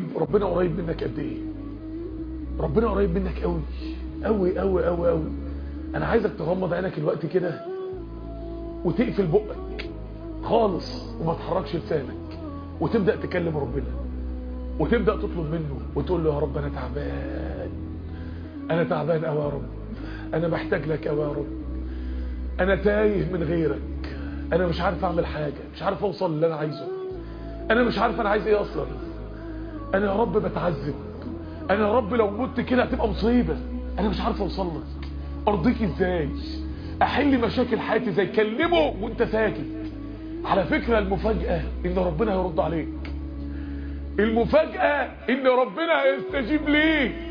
ربنا قريب منك قد ايه ربنا قريب منك قوي قوي قوي قوي قوي انا عايزك تغمض عينك الوقت كده وتقفل بقك خالص وما تحركش لسانك وتبدأ تكلم ربنا وتبدأ تطلب منه وتقول له يا رب انا تعبان انا تعبان قوي يا رب انا محتاج لك قوي يا رب انا تايه من غيرك انا مش عارف اعمل حاجة مش عارف اوصل اللي انا عايزه انا مش عارف انا عايز ايه اصلا انا يا رب بتعذب انا يا رب لو مت كده هتبقى مصيبة انا مش عارف اوصل لك ارضيك ازاي احل مشاكل حياتي ازاي كلمه وانت ساكت على فكرة المفاجأة ان ربنا هيرد عليك المفاجأة ان ربنا هيستجيب ليك